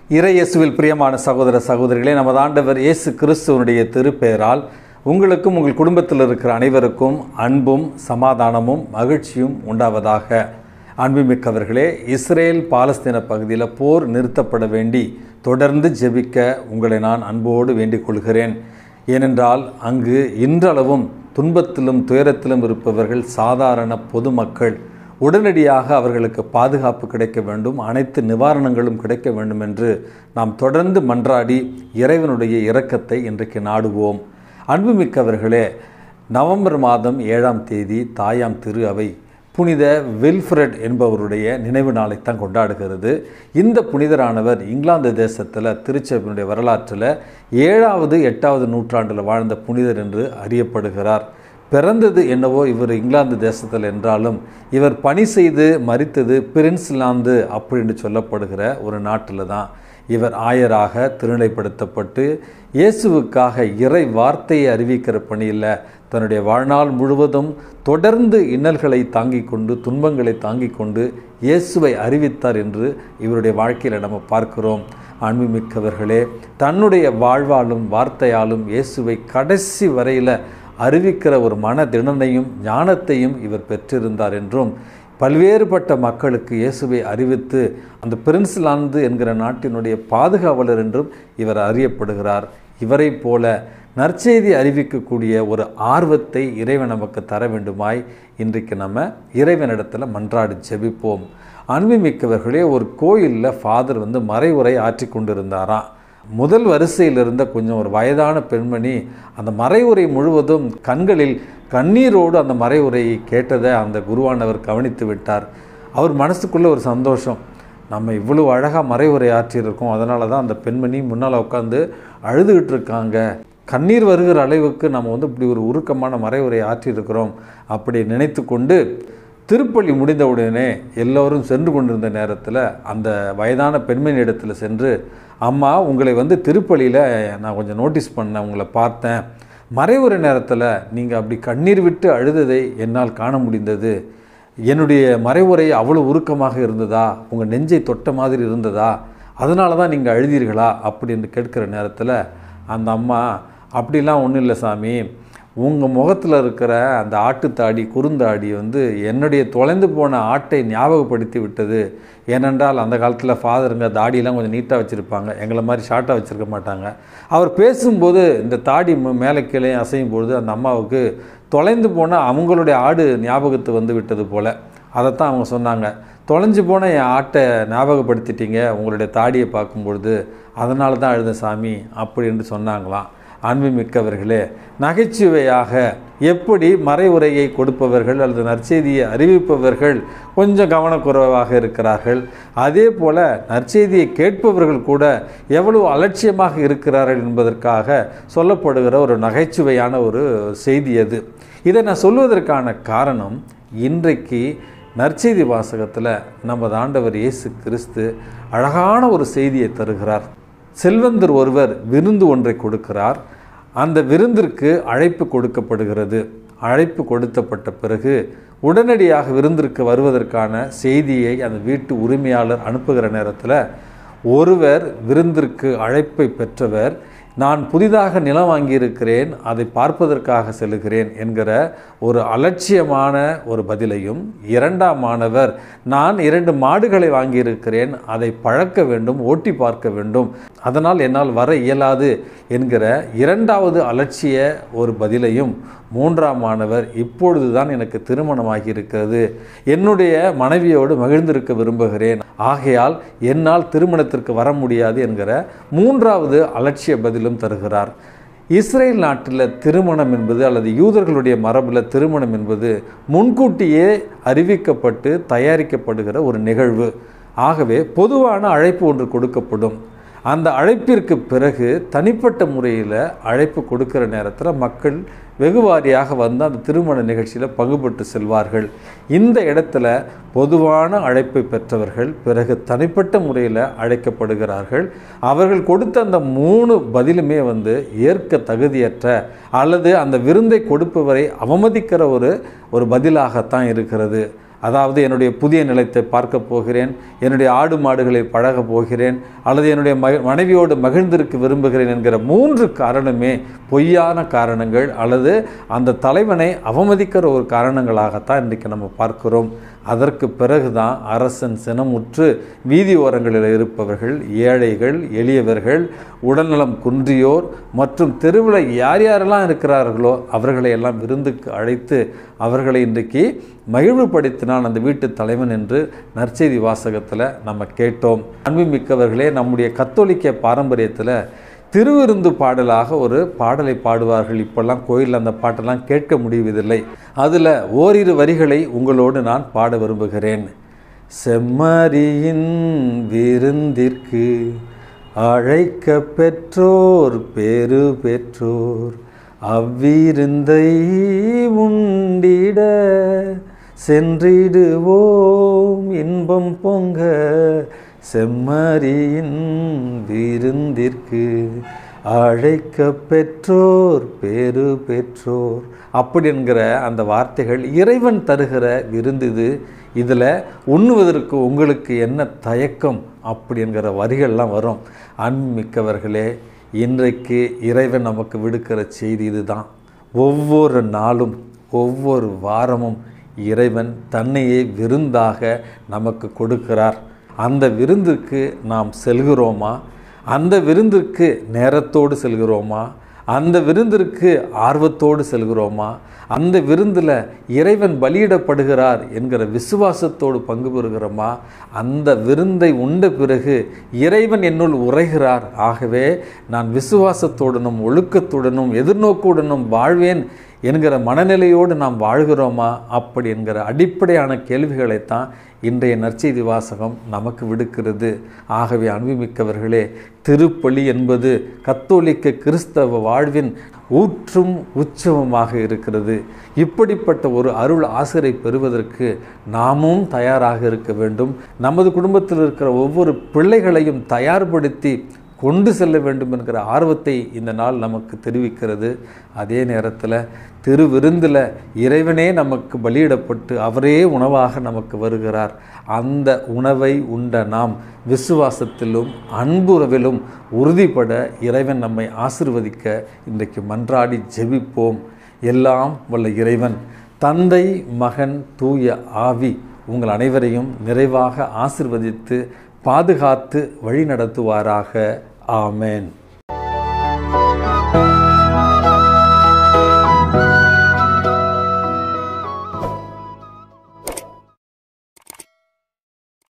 இறையேசுவில் பிரியமான சகோதர சகோதரிகளே நமது ஆண்டவர் இயேசு கிறிஸ்துவனுடைய திருப்பெயரால் உங்களுக்கும் உங்கள் குடும்பத்தில் இருக்கிற அனைவருக்கும் அன்பும் சமாதானமும் மகிழ்ச்சியும் உண்டாவதாக அன்புமிக்கவர்களே இஸ்ரேல் பாலஸ்தீன பகுதியில் போர் நிறுத்தப்பட வேண்டி தொடர்ந்து ஜெபிக்க உங்களை நான் அன்போடு வேண்டிக் கொள்கிறேன் ஏனென்றால் அங்கு இன்றளவும் துன்பத்திலும் துயரத்திலும் இருப்பவர்கள் சாதாரண பொதுமக்கள் உடனடியாக அவர்களுக்கு பாதுகாப்பு கிடைக்க வேண்டும் அனைத்து நிவாரணங்களும் கிடைக்க வேண்டும் என்று நாம் தொடர்ந்து மன்றாடி இறைவனுடைய இரக்கத்தை இன்றைக்கு நாடுவோம் அன்புமிக்கவர்களே நவம்பர் மாதம் ஏழாம் தேதி தாயாம் திரு அவை புனித வில்ஃப்ரெட் என்பவருடைய நினைவு நாளைத்தான் கொண்டாடுகிறது இந்த புனிதரானவர் இங்கிலாந்து தேசத்தில் திருச்சபையினுடைய வரலாற்றில் ஏழாவது எட்டாவது நூற்றாண்டில் வாழ்ந்த புனிதர் என்று அறியப்படுகிறார் பிறந்தது என்னவோ இவர் இங்கிலாந்து தேசத்தில் என்றாலும் இவர் பணி செய்து மறித்தது பிரின்ஸ்லாந்து அப்படின்னு சொல்லப்படுகிற ஒரு நாட்டில் தான் இவர் ஆயராக திருநிலைப்படுத்தப்பட்டு இயேசுவுக்காக இறை வார்த்தையை அறிவிக்கிற பணியில் தன்னுடைய வாழ்நாள் முழுவதும் தொடர்ந்து இன்னல்களை தாங்கிக் கொண்டு துன்பங்களை தாங்கிக் கொண்டு இயேசுவை அறிவித்தார் என்று இவருடைய வாழ்க்கையில் நம்ம பார்க்கிறோம் அன்புமிக்கவர்களே தன்னுடைய வாழ்வாலும் வார்த்தையாலும் இயேசுவை கடைசி வரையில் அறிவிக்கிற ஒரு மன திடனையும் ஞானத்தையும் இவர் பெற்றிருந்தார் என்றும் பல்வேறுபட்ட மக்களுக்கு இயேசுவை அறிவித்து அந்த பிரின்ஸ்லாந்து என்கிற நாட்டினுடைய பாதுகாவலர் என்றும் இவர் அறியப்படுகிறார் இவரை போல நற்செய்தி அறிவிக்கக்கூடிய ஒரு ஆர்வத்தை இறைவன் நமக்கு தர வேண்டுமாய் இன்றைக்கு நம்ம இறைவனிடத்தில் மன்றாடி ஜெபிப்போம் அன்புமிக்கவர்களே ஒரு கோயிலில் ஃபாதர் வந்து மறைவுரை ஆற்றி கொண்டிருந்தாராம் முதல் வரிசையில் இருந்த கொஞ்சம் ஒரு வயதான பெண்மணி அந்த மறைவுரை முழுவதும் கண்களில் கண்ணீரோடு அந்த மறைவுரையை கேட்டதை அந்த குருவானவர் கவனித்து விட்டார் அவர் மனசுக்குள்ளே ஒரு சந்தோஷம் நம்ம இவ்வளோ அழகாக மறைவுரை ஆற்றியிருக்கோம் அதனால தான் அந்த பெண்மணி முன்னால் உட்காந்து அழுதுகிட்டு இருக்காங்க கண்ணீர் வருகிற அளவுக்கு நம்ம வந்து இப்படி ஒரு உருக்கமான மறைவுரை ஆற்றியிருக்கிறோம் அப்படி நினைத்து கொண்டு திருப்பள்ளி முடிந்தவுடனே எல்லோரும் சென்று கொண்டிருந்த நேரத்தில் அந்த வயதான பெண்மணி இடத்துல சென்று அம்மா உங்களை வந்து திருப்பள்ளியில் நான் கொஞ்சம் நோட்டீஸ் பண்ணேன் உங்களை பார்த்தேன் மறைவுரை நேரத்தில் நீங்கள் அப்படி கண்ணீர் விட்டு அழுததை என்னால் காண முடிந்தது என்னுடைய மறைவுரை அவ்வளோ உருக்கமாக இருந்ததா உங்கள் நெஞ்சை தொட்ட மாதிரி இருந்ததா அதனால தான் நீங்கள் அழுதீர்களா அப்படின்னு கேட்குற நேரத்தில் அந்த அம்மா அப்படிலாம் ஒன்றும் இல்லை சாமி உங்கள் முகத்தில் இருக்கிற அந்த ஆட்டுத்தாடி குறுந்தாடி வந்து என்னுடைய தொலைந்து போன ஆட்டை ஞாபகப்படுத்தி விட்டது ஏனென்றால் அந்த காலத்தில் ஃபாதருங்க தாடியெல்லாம் கொஞ்சம் நீட்டாக வச்சுருப்பாங்க எங்களை மாதிரி ஷார்ட்டாக வச்சுருக்க மாட்டாங்க அவர் பேசும்போது இந்த தாடி மேலே கீழே அசையும் பொழுது அந்த அம்மாவுக்கு தொலைந்து போன அவங்களுடைய ஆடு ஞாபகத்து வந்து விட்டது போல் அதைத்தான் அவங்க சொன்னாங்க தொலைஞ்சு போன என் ஆட்டை ஞாபகப்படுத்திட்டீங்க உங்களுடைய தாடியை பார்க்கும்பொழுது அதனால தான் அழுத சாமி அப்படி என்று சொன்னாங்களாம் அன்புமிக்கவர்களே நகைச்சுவையாக எப்படி மறைவுரையை கொடுப்பவர்கள் அல்லது நற்செய்தியை அறிவிப்பவர்கள் கொஞ்சம் கவனக்குறைவாக இருக்கிறார்கள் அதே போல் நற்செய்தியை கேட்பவர்கள் கூட எவ்வளவு அலட்சியமாக இருக்கிறார்கள் என்பதற்காக சொல்லப்படுகிற ஒரு நகைச்சுவையான ஒரு செய்தி அது இதை நான் சொல்வதற்கான காரணம் இன்றைக்கு நற்செய்தி வாசகத்தில் நமது ஆண்டவர் இயேசு கிறிஸ்து அழகான ஒரு செய்தியை தருகிறார் செல்வந்தர் ஒருவர் விருந்து ஒன்றை கொடுக்கிறார் அந்த விருந்திற்கு அழைப்பு கொடுக்கப்படுகிறது அழைப்பு கொடுத்தப்பட்ட பிறகு உடனடியாக விருந்திற்கு வருவதற்கான செய்தியை அந்த வீட்டு உரிமையாளர் அனுப்புகிற நேரத்தில் ஒருவர் விருந்திற்கு அழைப்பை பெற்றவர் நான் புதிதாக நிலம் வாங்கியிருக்கிறேன் அதை பார்ப்பதற்காக செல்கிறேன் என்கிற ஒரு அலட்சியமான ஒரு பதிலையும் இரண்டாம் மாணவர் நான் இரண்டு மாடுகளை வாங்கியிருக்கிறேன் அதை பழக்க வேண்டும் ஓட்டி பார்க்க வேண்டும் அதனால் என்னால் வர இயலாது என்கிற இரண்டாவது அலட்சிய ஒரு பதிலையும் மூன்றாம் மாணவர் இப்பொழுது தான் எனக்கு திருமணமாகி இருக்கிறது என்னுடைய மனைவியோடு மகிழ்ந்திருக்க விரும்புகிறேன் ஆகையால் என்னால் திருமணத்திற்கு வர முடியாது என்கிற மூன்றாவது அலட்சிய பதிலும் தருகிறார் இஸ்ரேல் நாட்டில் திருமணம் என்பது அல்லது யூதர்களுடைய மரபில் திருமணம் என்பது முன்கூட்டியே அறிவிக்கப்பட்டு தயாரிக்கப்படுகிற ஒரு நிகழ்வு ஆகவே பொதுவான அழைப்பு ஒன்று கொடுக்கப்படும் அந்த அழைப்பிற்கு பிறகு தனிப்பட்ட முறையில் அழைப்பு கொடுக்கிற நேரத்தில் மக்கள் வெகுவாரியாக வந்து அந்த திருமண நிகழ்ச்சியில் பங்குபட்டு செல்வார்கள் இந்த இடத்துல பொதுவான அழைப்பை பெற்றவர்கள் பிறகு தனிப்பட்ட முறையில் அழைக்கப்படுகிறார்கள் அவர்கள் கொடுத்த அந்த மூணு பதிலுமே வந்து ஏற்க தகுதியற்ற அல்லது அந்த விருந்தை கொடுப்பவரை அவமதிக்கிற ஒரு ஒரு பதிலாகத்தான் இருக்கிறது அதாவது என்னுடைய புதிய நிலத்தை பார்க்க போகிறேன் என்னுடைய ஆடு மாடுகளை பழக போகிறேன் அல்லது என்னுடைய மக மனைவியோடு மகிழ்ந்திருக்க விரும்புகிறேன் என்கிற மூன்று காரணமே பொய்யான காரணங்கள் அல்லது அந்த தலைவனை அவமதிக்கிற ஒரு காரணங்களாகத்தான் இன்றைக்கு நம்ம பார்க்கிறோம் அதற்கு பிறகுதான் அரசன் சினமுற்று வீதி ஓரங்களில் இருப்பவர்கள் ஏழைகள் எளியவர்கள் உடல்நலம் குன்றியோர் மற்றும் தெருவில் யார் யாரெல்லாம் இருக்கிறார்களோ அவர்களை எல்லாம் விருந்துக்கு அழைத்து அவர்களை இன்றைக்கு மகிழ்வுபடுத்தினான் அந்த வீட்டு தலைவன் என்று நற்செய்தி வாசகத்தில் நம்ம கேட்டோம் அன்புமிக்கவர்களே நம்முடைய கத்தோலிக்க பாரம்பரியத்தில் திருவிருந்து பாடலாக ஒரு பாடலை பாடுவார்கள் இப்பெல்லாம் கோயிலில் அந்த பாட்டெல்லாம் கேட்க முடிவதில்லை அதில் ஓரிரு வரிகளை உங்களோடு நான் பாட விரும்புகிறேன் செம்மறியின் விருந்திற்கு அழைக்க பெற்றோர் பேரு பெற்றோர் அவ்விருந்தை உண்டிட சென்றிடுவோம் இன்பம் பொங்க செம்மறியின் விருந்திற்கு அழைக்க பெற்றோர் பேரு பெற்றோர் அப்படி என்கிற அந்த வார்த்தைகள் இறைவன் தருகிற விருந்து இது இதில் உண்ணுவதற்கு உங்களுக்கு என்ன தயக்கம் அப்படி என்கிற வரிகள்லாம் வரும் அன்மிக்கவர்களே இன்றைக்கு இறைவன் நமக்கு விடுக்கிற செய்தி இதுதான் ஒவ்வொரு நாளும் ஒவ்வொரு வாரமும் இறைவன் தன்னையே விருந்தாக நமக்கு கொடுக்கிறார் அந்த விருந்துக்கு நாம் செல்கிறோமா அந்த விருந்திற்கு நேரத்தோடு செல்கிறோமா அந்த விருந்திற்கு ஆர்வத்தோடு செல்கிறோமா அந்த விருந்தில் இறைவன் பலியிடப்படுகிறார் என்கிற விசுவாசத்தோடு பங்கு பெறுகிறோமா அந்த விருந்தை உண்ட பிறகு இறைவன் என்னுள் உரைகிறார் ஆகவே நான் விசுவாசத்துடனும் ஒழுக்கத்துடனும் எதிர்நோக்குடனும் வாழ்வேன் என்கிற மனநிலையோடு நாம் வாழ்கிறோமா அப்படி என்கிற அடிப்படையான கேள்விகளைத்தான் இன்றைய நற்செய்தி வாசகம் நமக்கு விடுக்கிறது ஆகவே அன்புமிக்கவர்களே திருப்பலி என்பது கத்தோலிக்க கிறிஸ்தவ வாழ்வின் ஊற்றும் உற்சவமாக இருக்கிறது இப்படிப்பட்ட ஒரு அருள் ஆசிரை பெறுவதற்கு நாமும் தயாராக இருக்க வேண்டும் நமது குடும்பத்தில் இருக்கிற ஒவ்வொரு பிள்ளைகளையும் தயார்படுத்தி கொண்டு செல்ல வேண்டும் என்கிற ஆர்வத்தை இந்த நாள் நமக்கு தெரிவிக்கிறது அதே நேரத்தில் திருவிருந்தில் இறைவனே நமக்கு பலியிடப்பட்டு அவரே உணவாக நமக்கு வருகிறார் அந்த உணவை உண்ட நாம் விசுவாசத்திலும் அன்புறவிலும் உறுதிப்பட இறைவன் நம்மை ஆசிர்வதிக்க இன்றைக்கு மன்றாடி ஜெபிப்போம் எல்லாம் வல்ல இறைவன் தந்தை மகன் தூய ஆவி உங்கள் அனைவரையும் நிறைவாக ஆசிர்வதித்து பாதுகாத்து வழி நடத்துவாராக ஆமேன்